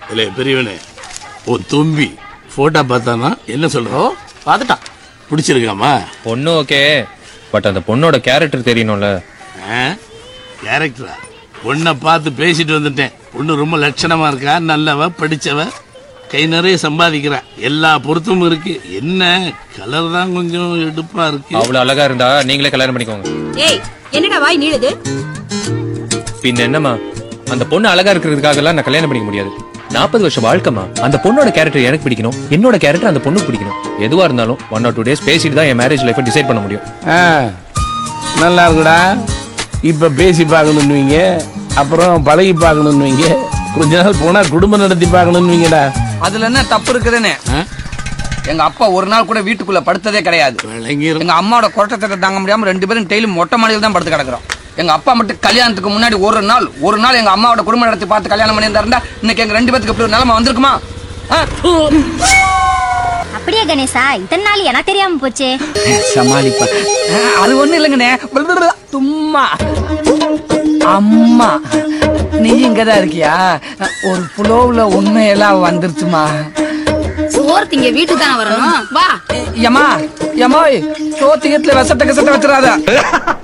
இல்ல பெரியவனே ஓ தும்பி போட்டோ பார்த்தானா என்ன சொல்றோம் பார்த்துட்டான் பிடிச்சிருக்காமா பொண்ணு ஓகே பட் அந்த பொண்ணோட கேரக்டர் தெரியணும்ல கேரக்டரா பொண்ணை பார்த்து பேசிட்டு வந்துட்டேன் பொண்ணு ரொம்ப லட்சணமா இருக்கா நல்லவ படிச்சவ கை நிறைய சம்பாதிக்கிறா எல்லா பொருத்தமும் இருக்கு என்ன கலர் தான் கொஞ்சம் எடுப்பா இருக்கு அவ்வளவு அழகா இருந்தா நீங்களே கல்யாணம் பண்ணிக்கோங்க ஏய் என்னடா வாய் நீளுது பின்ன என்னம்மா அந்த பொண்ணு அழகா இருக்கிறதுக்காக எல்லாம் நான் கல்யாணம் பண்ணிக்க முடியாது நாற்பது வருஷம் வாழ்க்கைமா அந்த பொண்ணோட கேரக்டர் எனக்கு பிடிக்கணும் என்னோட கேரக்டர் அந்த பொண்ணுக்கு பிடிக்கணும் எதுவா இருந்தாலும் ஒன் ஆர் டூ டேஸ் பேசிட்டு தான் என் மேரேஜ் லைஃப் டிசைட் பண்ண முடியும் ஆ, நல்லா இருக்குடா இப்ப பேசி பார்க்கணும்னுவீங்க அப்புறம் பழகி பார்க்கணும்னுவீங்க கொஞ்ச நாள் போனா குடும்பம் நடத்தி பார்க்கணும்னுவீங்கடா அதுல என்ன தப்பு இருக்குதுன்னு ஆ? எங்க அப்பா ஒரு நாள் கூட வீட்டுக்குள்ள படுத்ததே கிடையாது விளங்கிரும் எங்க அம்மாவோட கொரட்டத்தை தாங்க முடியாம ரெண்டு பேரும் டெய்லி மொட்டை மாடியில் தான் படுத்து கிடக்குறோம் எங்க அப்பா மட்டும் கல்யாணத்துக்கு முன்னாடி ஒரு நாள் ஒரு நாள் எங்க அம்மாவோட குடும்ப நடத்தி பார்த்து கல்யாணம் பண்ணியிருந்தா இன்னைக்கு எங்க ரெண்டு பேத்துக்கு இப்படி ஒரு நிலைமை வந்திருக்குமா ஆ? அப்படியே கணேசா இத்தனை நாள் எனக்கு தெரியாம போச்சே சமாளிப்பா ஆ, அது ஒண்ணு இல்லைங்கண்ணே பிளபிளபிள, சும்மா அம்மா நீ இங்கதான் இருக்கியா ஒரு புலோவுல உண்மையெல்லாம் வந்துருச்சுமா சோறு திங்க வீட்டுக்கு தானே வரணும் வா யமா யமாய் சோத்தியத்துல விஷத்தை கசத்தை வச்சிடாத